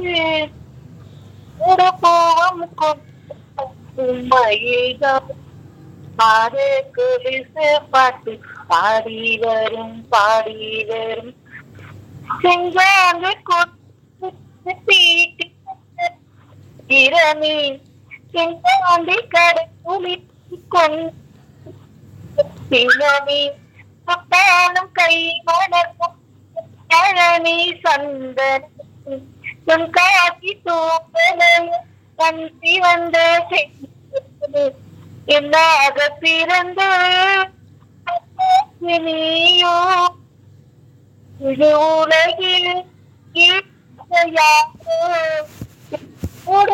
உடப்போம் மயில்தான் பாரு கொலுசு பாட்டு பாடி வரும் பாடி வரும் செஞ்சாங்க கொட்டு பீட்டி இரமி செஞ்சாண்டி கடவுளி கொண்டு சிலவி தொட்டாலும் கை மணக்கும் பழனி சந்தன் உன் காட்சி தூக்கலையும் கண் சிவந்த சென்று என்னாக பிறந்து நீயோ இது உலகில் யாரோ கூட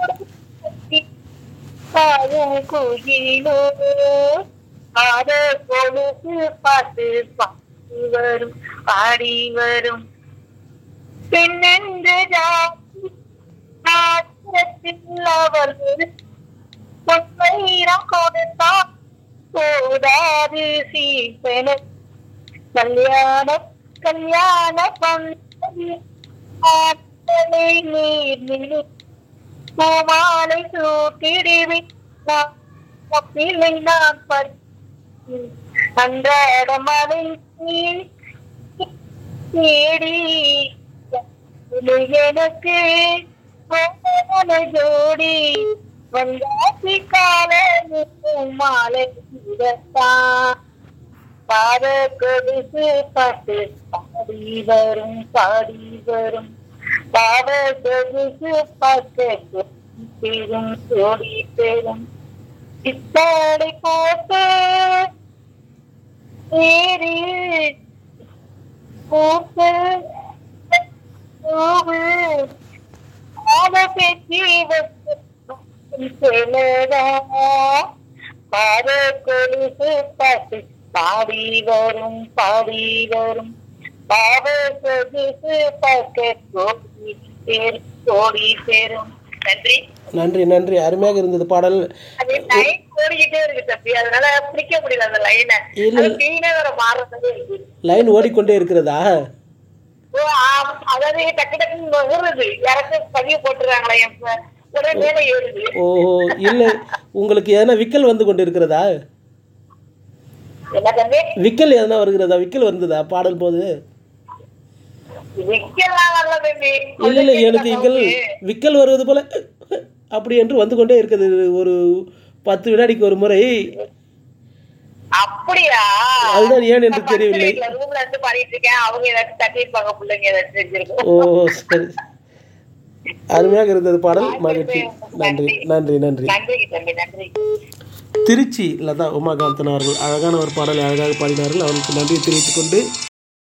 குயிலோ ஆட கொலுசு பாட்டு பாடி வரும் பாடி வரும் பெண்ணென்று ஜாதி நாட்டில் அவர் பொன்னையிடம் கொடுத்தார் போதாது சீப்பென கல்யாண கல்யாண பந்தல் ஆற்றலை நீர் நிலை பூமாலை சூட்டிடுவி பிள்ளை நான் பறி அன்றாட மலை தேடி இது எனக்கு மோகன ஜோடி வந்தாசி கால மாலை இதத்தான் பாத கொடுத்து பாட்டு பாடி வரும் பாடி வரும் பாத கொடுத்து பாட்டு பெரும் ஜோடி பெரும் இத்தாடை போட்டு ஏறி பூத்து பூவு ஆட பெற்றி செலடா பாத கொலுசு பாட்டு பாடி வரும் பாடி வரும் பாத கொலுசு பாட்டு கோடி பேர் கோடி பேரும் நன்றி நன்றி நன்றி அருமையாக இருந்தது பாடல் அது லைன் ஓடிக்கிட்டே இருக்கு தம்பி அதனால பிடிக்க முடியல அந்த லைனை இல்ல. அது கீழே வர மாறுறதே இருக்கு லைன் ஓடிக்கொண்டே இருக்கிறதா ஓ, ஆம். அதாவது டக்கு டக்குன்னு நகருது யாராச்சும் பதிவு போட்டுறாங்களா என் ப- உடனே மேல ஏறுது ஓ இல்லை உங்களுக்கு எதனா விக்கல் வந்து கொண்டு இருக்கிறதா என்ன தம்பி விக்கல் எதனா வருகிறதா விக்கல் வந்ததா பாடல் போது விக்கலாம் வரல தம்பி இல்லை இல்லை எனக்கு இங்கள் விக்கல் வருவது போல அப்படி என்று வந்து கொண்டே இருக்கிறது ஒரு பத்து வினாடிக்கு ஒரு முறை அப்படியா அதுதான் ஏன் என்று தெரியவில்லை ரூம்ல இருந்து பாடிட்டு இருக்கேன் அவங்க ஏதாச்சும் தட்டிருப்பாங்க பிள்ளைங்க ஏதாச்சும் செஞ்சிருக்கும் ஓ சரி அருமையாக இருந்தது பாடல் மகிழ்ச்சி நன்றி நன்றி நன்றி நன்றி தம்பி நன்றி திருச்சி லதா உமாகாந்தன் அவர்கள் அழகான ஒரு பாடலை அழகாக பாடினார்கள் அவர்களுக்கு நன்றியை தெரிவித்துக் கொண்டு